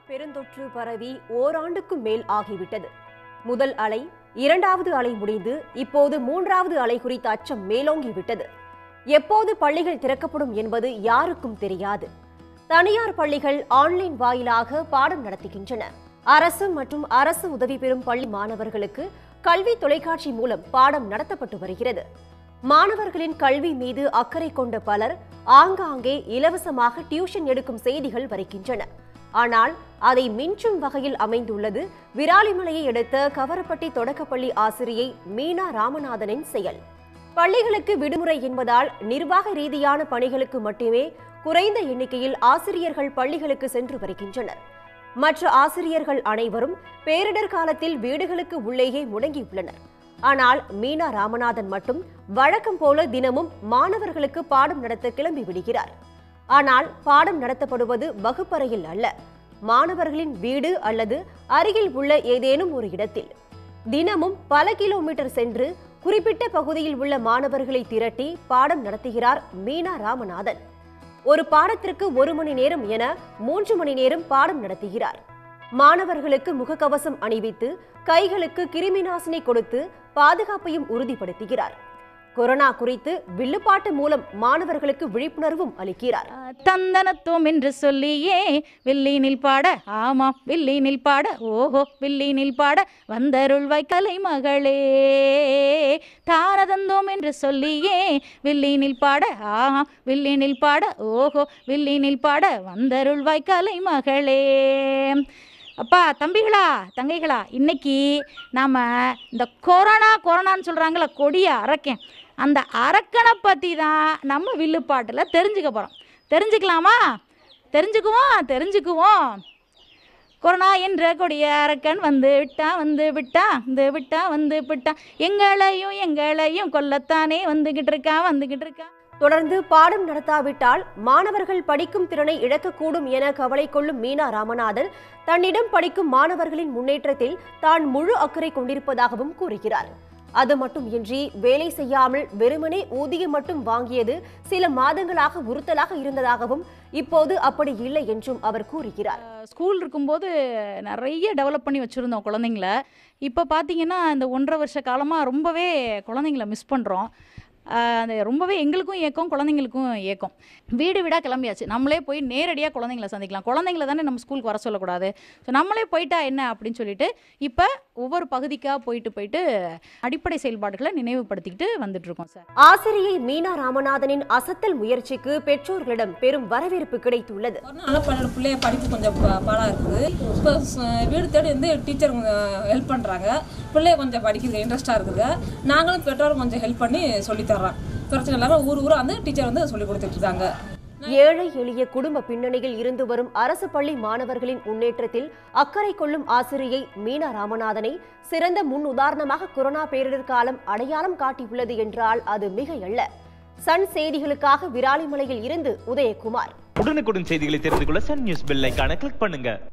பெருந்தொற்று பரவி ஓராண்டுக்கும் மேல் ஆகிவிட்டது முதல் அலை இரண்டாவது அலை முடிந்து இப்போது மூன்றாவது அலை குறித்த அச்சம் மேலோங்கிவிட்டது எப்போது பள்ளிகள் திறக்கப்படும் என்பது யாருக்கும் தெரியாது தனியார் பள்ளிகள் ஆன்லைன் வாயிலாக பாடம் நடத்துகின்றன அரசு மற்றும் அரசு உதவி பெறும் பள்ளி மாணவர்களுக்கு கல்வி தொலைக்காட்சி மூலம் பாடம் நடத்தப்பட்டு வருகிறது மாணவர்களின் கல்வி மீது அக்கறை கொண்ட பலர் ஆங்காங்கே இலவசமாக டியூஷன் எடுக்கும் செய்திகள் வருகின்றன ஆனால் அதை மிஞ்சும் வகையில் அமைந்துள்ளது விராலிமலையை அடுத்த கவரப்பட்டி தொடக்கப்பள்ளி ஆசிரியை மீனா ராமநாதனின் செயல் பள்ளிகளுக்கு விடுமுறை என்பதால் நிர்வாக ரீதியான பணிகளுக்கு மட்டுமே குறைந்த எண்ணிக்கையில் ஆசிரியர்கள் பள்ளிகளுக்கு சென்று வருகின்றனர் மற்ற ஆசிரியர்கள் அனைவரும் பேரிடர் காலத்தில் வீடுகளுக்கு உள்ளேயே முடங்கியுள்ளனர் ஆனால் மீனா ராமநாதன் மட்டும் வழக்கம் போல தினமும் மாணவர்களுக்கு பாடம் நடத்த கிளம்பி விடுகிறார் ஆனால் பாடம் நடத்தப்படுவது வகுப்பறையில் அல்ல மாணவர்களின் வீடு அல்லது அருகில் உள்ள ஏதேனும் ஒரு இடத்தில் தினமும் பல கிலோமீட்டர் சென்று குறிப்பிட்ட பகுதியில் உள்ள மாணவர்களை திரட்டி பாடம் நடத்துகிறார் மீனா ராமநாதன் ஒரு பாடத்திற்கு ஒரு மணி நேரம் என மூன்று மணி நேரம் பாடம் நடத்துகிறார் மாணவர்களுக்கு முகக்கவசம் அணிவித்து கைகளுக்கு கிருமிநாசினி கொடுத்து பாதுகாப்பையும் உறுதிப்படுத்துகிறார் கொரோனா குறித்து வில்லுப்பாட்டு மூலம் மாணவர்களுக்கு விழிப்புணர்வும் அளிக்கிறார் தந்தனத்துவம் என்று சொல்லியே வில்லினில் பாட ஆமாம் வில்லினில் பாட ஓஹோ வில்லினில் பாட வந்தருள்வாய் கலை மகளே தாரதந்தோம் என்று சொல்லியே வில்லினில் பாட ஆஹா வில்லினில் பாட ஓஹோ வில்லினில் பாட வந்தருள்வாய் கலை மகளே அப்பா தம்பிகளா தங்கைகளா இன்னைக்கு நாம் இந்த கொரோனா கொரோனான்னு சொல்கிறாங்களே கொடிய அரக்கன் அந்த அரக்கனை பற்றி தான் நம்ம வில்லுப்பாட்டில் தெரிஞ்சுக்க போகிறோம் தெரிஞ்சுக்கலாமா தெரிஞ்சுக்குவோம் தெரிஞ்சுக்குவோம் கொரோனா என்ற கொடிய அரக்கன் வந்து விட்டா வந்து விட்டா வந்து விட்டா வந்து விட்டா எங்களையும் எங்களையும் கொல்லத்தானே வந்துகிட்டு இருக்கா வந்துகிட்டு இருக்கா தொடர்ந்து பாடம் நடத்தாவிட்டால் மாணவர்கள் படிக்கும் திறனை இழக்கக்கூடும் என கவலை கொள்ளும் மீனா ராமநாதன் தன்னிடம் படிக்கும் மாணவர்களின் முன்னேற்றத்தில் தான் முழு அக்கறை கொண்டிருப்பதாகவும் கூறுகிறார் அது மட்டுமின்றி வேலை செய்யாமல் வெறுமனே ஊதியம் மட்டும் வாங்கியது சில மாதங்களாக உறுத்தலாக இருந்ததாகவும் இப்போது அப்படி இல்லை என்றும் அவர் கூறுகிறார் ஸ்கூல் இருக்கும்போது நிறைய டெவலப் பண்ணி வச்சுருந்தோம் குழந்தைங்கள இப்போ பார்த்தீங்கன்னா இந்த ஒன்றரை வருஷ காலமாக ரொம்பவே குழந்தைங்கள மிஸ் பண்ணுறோம் அது ரொம்பவே எங்களுக்கும் ஏக்கம் குழந்தைங்களுக்கும் ஏக்கம் வீடு வீடாக கிளம்பியாச்சு நம்மளே போய் நேரடியாக குழந்தைங்கள சந்திக்கலாம் குழந்தைங்கள தானே நம்ம ஸ்கூலுக்கு வர சொல்லக்கூடாது ஸோ நம்மளே போயிட்டா என்ன அப்படின்னு சொல்லிட்டு இப்போ ஒவ்வொரு பகுதிக்காக போயிட்டு போயிட்டு அடிப்படை செயல்பாடுகளை நினைவுபடுத்திக்கிட்டு வந்துட்டுருக்கோம் சார் ஆசிரியை மீனா ராமநாதனின் அசத்தல் முயற்சிக்கு பெற்றோர்களிடம் பெரும் வரவேற்பு கிடைத்துள்ளது கொரோனால பன்னெண்டு பிள்ளைய படிப்பு கொஞ்சம் ப- பாடம் இருக்குது இப்போ ச- வீடு தேடி வந்து டீச்சர் ஹெல்ப் பண்ணுறாங்க பிள்ளைய கொஞ்சம் படிக்கிறது இன்ட்ரெஸ்ட்டாக இருக்குது நாங்களும் பெற்றோரும் கொஞ்சம் ஹெல்ப் பண்ணி சொல்லித் தர்றோம் பிரச்சனை இல்லாமல் ஊர் ஊராக வந்து டீச்சர் வந்து சொல்லி கொடுத்துட்டு இருக்காங்க ஏழை எளிய குடும்ப பின்னணியில் இருந்து வரும் அரசு பள்ளி மாணவர்களின் முன்னேற்றத்தில் அக்கறை கொள்ளும் ஆசிரியை மீனா ராமநாதனை சிறந்த முன் உதாரணமாக கொரோனா பேரிடர் காலம் அடையாளம் காட்டியுள்ளது என்றால் அது மிகையல்ல சன் செய்திகளுக்காக விராலிமலையில் இருந்து உதயகுமார் உடனுக்குடன் செய்திகளை தெரிந்து கொள்ள சன் நியூஸ் பெல் ஐகானை கிளிக் பண்ணுங்க